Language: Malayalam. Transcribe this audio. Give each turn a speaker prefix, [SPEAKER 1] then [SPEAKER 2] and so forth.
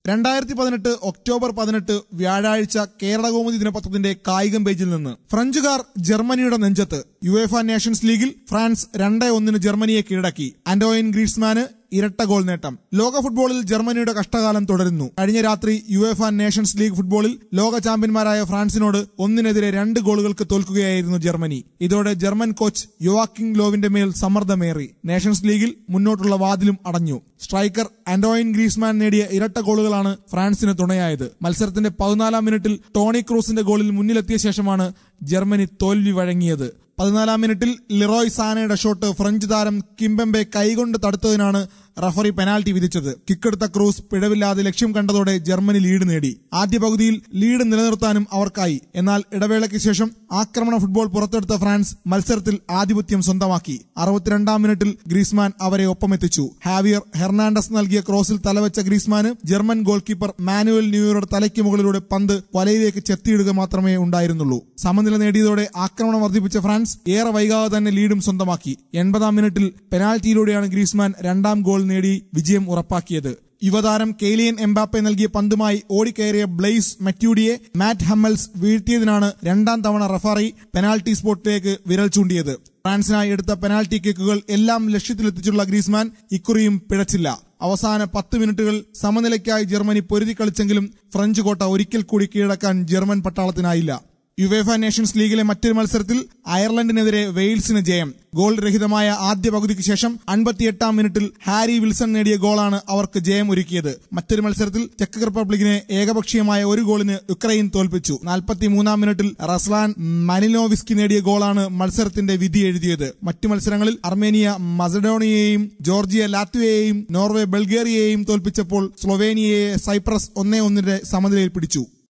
[SPEAKER 1] രണ്ടായിരത്തി പതിനെട്ട് ഒക്ടോബർ പതിനെട്ട് വ്യാഴാഴ്ച കേരളകൗമുദി ദിനപത്രത്തിന്റെ കായികം പേജിൽ നിന്ന് ഫ്രഞ്ചുകാർ ജർമ്മനിയുടെ നെഞ്ചത്ത് യുവേഫ നേഷൻസ് ലീഗിൽ ഫ്രാൻസ് രണ്ട് ഒന്നിന് ജർമ്മനിയെ കീഴടക്കി ആന്റോയിൻ ഗ്രീസ്മാന് ഇരട്ട ഗോൾ നേട്ടം ലോക ഫുട്ബോളിൽ ജർമ്മനിയുടെ കഷ്ടകാലം തുടരുന്നു കഴിഞ്ഞ രാത്രി യുവേഫ നേഷൻസ് ലീഗ് ഫുട്ബോളിൽ ലോക ചാമ്പ്യന്മാരായ ഫ്രാൻസിനോട് ഒന്നിനെതിരെ രണ്ട് ഗോളുകൾക്ക് തോൽക്കുകയായിരുന്നു ജർമ്മനി ഇതോടെ ജർമ്മൻ കോച്ച് യുവാക്കിംഗ് ലോവിന്റെ മേൽ സമ്മർദ്ദമേറി നേഷൻസ് ലീഗിൽ മുന്നോട്ടുള്ള വാതിലും അടഞ്ഞു സ്ട്രൈക്കർ ആന്റോയിൻ ഗ്രീസ്മാൻ നേടിയ ഇരട്ട ഗോളുകളാണ് ഫ്രാൻസിന് തുണയായത് മത്സരത്തിന്റെ പതിനാലാം മിനിറ്റിൽ ടോണി ക്രൂസിന്റെ ഗോളിൽ മുന്നിലെത്തിയ ശേഷമാണ് ജർമ്മനി തോൽവി വഴങ്ങിയത് പതിനാലാം മിനിറ്റിൽ ലിറോയ് സാനയുടെ ഷോട്ട് ഫ്രഞ്ച് താരം കിംബെമ്പെ കൈകൊണ്ട് തടുത്തതിനാണ് റഫറി പെനാൽറ്റി വിധിച്ചത് കിക്കെടുത്ത ക്രൂസ് പിഴവില്ലാതെ ലക്ഷ്യം കണ്ടതോടെ ജർമ്മനി ലീഡ് നേടി ആദ്യ പകുതിയിൽ ലീഡ് നിലനിർത്താനും അവർക്കായി എന്നാൽ ഇടവേളയ്ക്ക് ശേഷം ആക്രമണ ഫുട്ബോൾ പുറത്തെടുത്ത ഫ്രാൻസ് മത്സരത്തിൽ ആധിപത്യം സ്വന്തമാക്കി അറുപത്തിരണ്ടാം മിനിറ്റിൽ ഗ്രീസ്മാൻ അവരെ ഒപ്പമെത്തിച്ചു ഹാവിയർ ഹെർണാണ്ടസ് നൽകിയ ക്രോസിൽ തലവെച്ച ഗ്രീസ്മാന് ജർമ്മൻ ഗോൾ കീപ്പർ മാനുവൽ ന്യൂയറുടെ തലയ്ക്ക് മുകളിലൂടെ പന്ത് വലയിലേക്ക് ചെത്തിയിടുക മാത്രമേ ഉണ്ടായിരുന്നുള്ളൂ സമനില നേടിയതോടെ ആക്രമണം വർദ്ധിപ്പിച്ച ഫ്രാൻസ് ഏറെ വൈകാതെ തന്നെ ലീഡും സ്വന്തമാക്കി എൺപതാം മിനിറ്റിൽ പെനാൽറ്റിയിലൂടെയാണ് ഗ്രീസ്മാൻ രണ്ടാം ഗോൾ നേടി വിജയം ഉറപ്പാക്കിയത് യുവതാരം കെയ്ലിയൻ എംബാപ്പെ നൽകിയ പന്തുമായി ഓടിക്കയറിയ ബ്ലെയ്സ് മറ്റ്യൂഡിയെ മാറ്റ് ഹമ്മൽസ് വീഴ്ത്തിയതിനാണ് രണ്ടാം തവണ റഫറി പെനാൽറ്റി സ്പോട്ടിലേക്ക് വിരൽ ചൂണ്ടിയത് ഫ്രാൻസിനായി എടുത്ത പെനാൽറ്റി കിക്കുകൾ എല്ലാം ലക്ഷ്യത്തിലെത്തിച്ചുള്ള ഗ്രീസ്മാൻ ഇക്കുറിയും പിഴച്ചില്ല അവസാന പത്ത് മിനിറ്റുകൾ സമനിലയ്ക്കായി ജർമ്മനി പൊരുതി കളിച്ചെങ്കിലും ഫ്രഞ്ച് കോട്ട ഒരിക്കൽ കൂടി കീഴടക്കാൻ ജർമ്മൻ പട്ടാളത്തിനായില്ല യുവേഫ നേഷൻസ് ലീഗിലെ മറ്റൊരു മത്സരത്തിൽ അയർലൻഡിനെതിരെ വെയിൽസിന് ജയം ഗോൾ രഹിതമായ ആദ്യ പകുതിക്ക് ശേഷം അൻപത്തിയെട്ടാം മിനിറ്റിൽ ഹാരി വിൽസൺ നേടിയ ഗോളാണ് അവർക്ക് ജയം ഒരുക്കിയത് മറ്റൊരു മത്സരത്തിൽ ചെക്ക് റിപ്പബ്ലിക്കിനെ ഏകപക്ഷീയമായ ഒരു ഗോളിന് യുക്രൈൻ തോൽപ്പിച്ചു നാൽപ്പത്തിമൂന്നാം മിനിറ്റിൽ റസ്ലാൻ മനിലോവിസ്കി നേടിയ ഗോളാണ് മത്സരത്തിന്റെ വിധി എഴുതിയത് മറ്റു മത്സരങ്ങളിൽ അർമേനിയ മസഡോണിയയെയും ജോർജിയ ലാത്വിയയെയും നോർവേ ബൾഗേറിയയെയും തോൽപ്പിച്ചപ്പോൾ സ്ലൊവേനിയയെ സൈപ്രസ് ഒന്നേ ഒന്നിന്റെ സമനിലയിൽ പിടിച്ചു